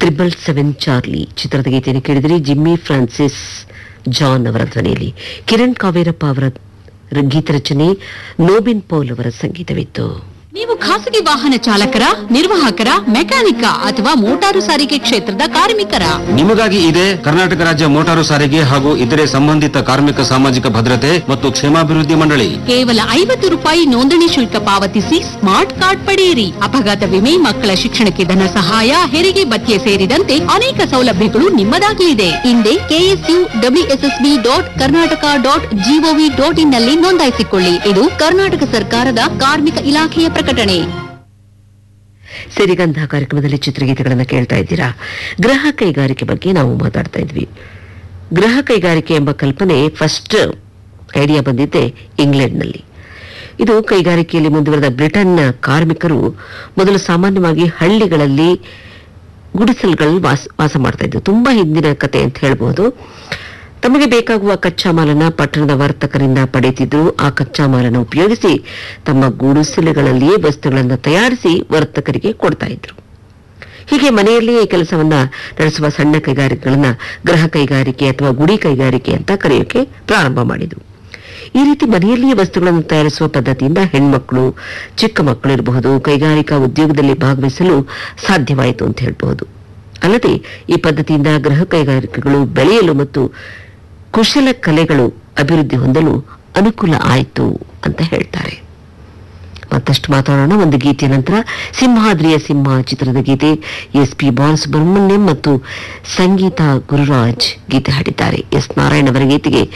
triple seven Charlie ಚಿತ್ರದ ಗೀತೆಯನ್ನು ಕೇಳಿದರೆ ಜಿಮ್ಮಿ ಫ್ರಾನ್ಸಿಸ್ ಜಾನ್ ಅವರ ಧ್ವನಿಯಲ್ಲಿ ಕಿರಣ್ ಕಾವೇರಪ್ಪ ಅವರ ರ- ಗೀತರಚನೆ ನೋಬಿನ್ ಪೌಲ್ ಅವರ ಸಂಗೀತವಿತ್ತು ನೀವು ಖಾಸಗಿ ವಾಹನ ಚಾಲಕರ ನಿರ್ವಾಹಕರ ಮೆಕ್ಯಾನಿಕ ಅಥವಾ ಮೋಟಾರು ಸಾರಿಗೆ ಕ್ಷೇತ್ರದ ಕಾರ್ಮಿಕರ ನಿಮಗಾಗಿ ಇದೆ ಕರ್ನಾಟಕ ರಾಜ್ಯ ಮೋಟಾರು ಸಾರಿಗೆ ಹಾಗೂ ಇತರೆ ಸಂಬಂಧಿತ ಕಾರ್ಮಿಕ ಸಾಮಾಜಿಕ ಭದ್ರತೆ ಮತ್ತು ಕ್ಷೇಮಾಭಿವೃದ್ಧಿ ಮಂಡಳಿ ಕೇವಲ ಐವತ್ತು ರೂಪಾಯಿ ನೋಂದಣಿ ಶುಲ್ಕ ಪಾವತಿಸಿ ಸ್ಮಾರ್ಟ್ ಕಾರ್ಡ್ ಪಡೆಯಿರಿ ಅಪಘಾತ ವಿಮೆ ಮಕ್ಕಳ ಶಿಕ್ಷಣಕ್ಕೆ ಧನ ಸಹಾಯ ಹೆರಿಗೆ ಭತ್ಯೆ ಸೇರಿದಂತೆ ಅನೇಕ ಸೌಲಭ್ಯಗಳು ನಿಮ್ಮದಾಗಲಿದೆ ಹಿಂದೆ KSU WSSB dot Karnataka dot gov dot in ನಲ್ಲಿ ನೋಂದಾಯಿಸಿಕೊಳ್ಳಿ ಇದು ಕರ್ನಾಟಕ ಸರ್ಕಾರದ ಕಾರ್ಮಿಕ ಇಲಾಖೆಯ ಪ್ರಕಟಣೆ ಸಿರಿಗಂಧ ಕಾರ್ಯಕ್ರಮದಲ್ಲಿ ಚಿತ್ರಗೀತೆಗಳನ್ನು ಕೇಳ್ತಾ ಇದ್ದೀರಾ ಗೃಹ ಕೈಗಾರಿಕೆ ಬಗ್ಗೆ ನಾವು ಮಾತಾಡ್ತಾ ಇದ್ವಿ ಗೃಹ ಕೈಗಾರಿಕೆ ಎಂಬ ಕಲ್ಪನೆ ಫಸ್ಟ್ ಐಡಿಯಾ ಬಂದಿದ್ದೆ ಇಂಗ್ಲೆಂಡ್ನಲ್ಲಿ ಇದು ಕೈಗಾರಿಕೆಯಲ್ಲಿ ಮುಂದುವರೆದ ಬ್ರಿಟನ್ನ ಕಾರ್ಮಿಕರು ಮೊದಲು ಸಾಮಾನ್ಯವಾಗಿ ಹಳ್ಳಿಗಳಲ್ಲಿ ಗುಡಿಸಲುಗಳಲ್ಲಿ ವಾಸ ವಾಸ ಮಾಡ್ತಾ ಇದ್ರು ತುಂಬಾ ಹಿಂದಿನ ಕತೆ ಅಂತ ಹೇಳ್ಬೋದು ತಮಗೆ ಬೇಕಾಗುವ ಕಚ್ಚಾ ಮಾಲನ್ನ ಪಟ್ಟಣದ ವರ್ತಕರಿಂದ ಪಡೆಯುತ್ತಿದ್ರು ಆ ಕಚ್ಚಾ ಮಾಲನ್ನು ಉಪಯೋಗಿಸಿ ತಮ್ಮ ಗುಡಿಸಲುಗಳಲ್ಲಿಯೇ ವಸ್ತುಗಳನ್ನು ತಯಾರಿಸಿ ವರ್ತಕರಿಗೆ ಕೊಡ್ತಾ ಇದ್ರು ಹೀಗೆ ಮನೆಯಲ್ಲಿಯೇ ಈ ಕೆಲಸವನ್ನ ನಡೆಸುವ ಸಣ್ಣ ಕೈಗಾರಿಕೆಗಳನ್ನ ಗೃಹ ಕೈಗಾರಿಕೆ ಅಥವಾ ಗುಡಿ ಕೈಗಾರಿಕೆ ಅಂತ ಕರೆಯೋಕೆ ಪ್ರಾರಂಭ ಮಾಡಿದ್ರು ಈ ರೀತಿ ಮನೆಯಲ್ಲಿಯೇ ವಸ್ತುಗಳನ್ನು ತಯಾರಿಸುವ ಪದ್ಧತಿಯಿಂದ ಹೆಣ್ಮಕ್ಳು ಚಿಕ್ಕ ಮಕ್ಕಳು ಇರಬಹುದು ಕೈಗಾರಿಕಾ ಉದ್ಯೋಗದಲ್ಲಿ ಭಾಗವಹಿಸಲು ಸಾಧ್ಯವಾಯಿತು ಅಂತ ಹೇಳ್ಬಹುದು ಅಲ್ಲದೆ ಈ ಪದ್ಧತಿಯಿಂದ ಗೃಹ ಕೈಗಾರಿಕೆಗಳು ಬೆಳೆಯಲು ಮತ್ತು ಕುಶಲ ಕಲೆಗಳು ಅಭಿವೃದ್ಧಿ ಹೊಂದಲು ಅನುಕೂಲ ಆಯಿತು ಅಂತ ಹೇಳ್ತಾರೆ ಮತ್ತಷ್ಟು ಮಾತಾಡೋಣ ಒಂದು ಗೀತೆಯ ನಂತರ ಸಿಂಹಾದ್ರಿಯ ಸಿಂಹ ಚಿತ್ರದ ಗೀತೆ ಎಸ್ ಪಿ ಬಾಲಸುಬ್ರಹ್ಮಣ್ಯಂ ಮತ್ತು ಸಂಗೀತ ಗುರುರಾಜ್ ಗೀತೆ ಹಾಡಿದ್ದಾರೆ ಎಸ್ ನಾರಾಯಣ್ ಅವರ ಗೀತೆಗೆ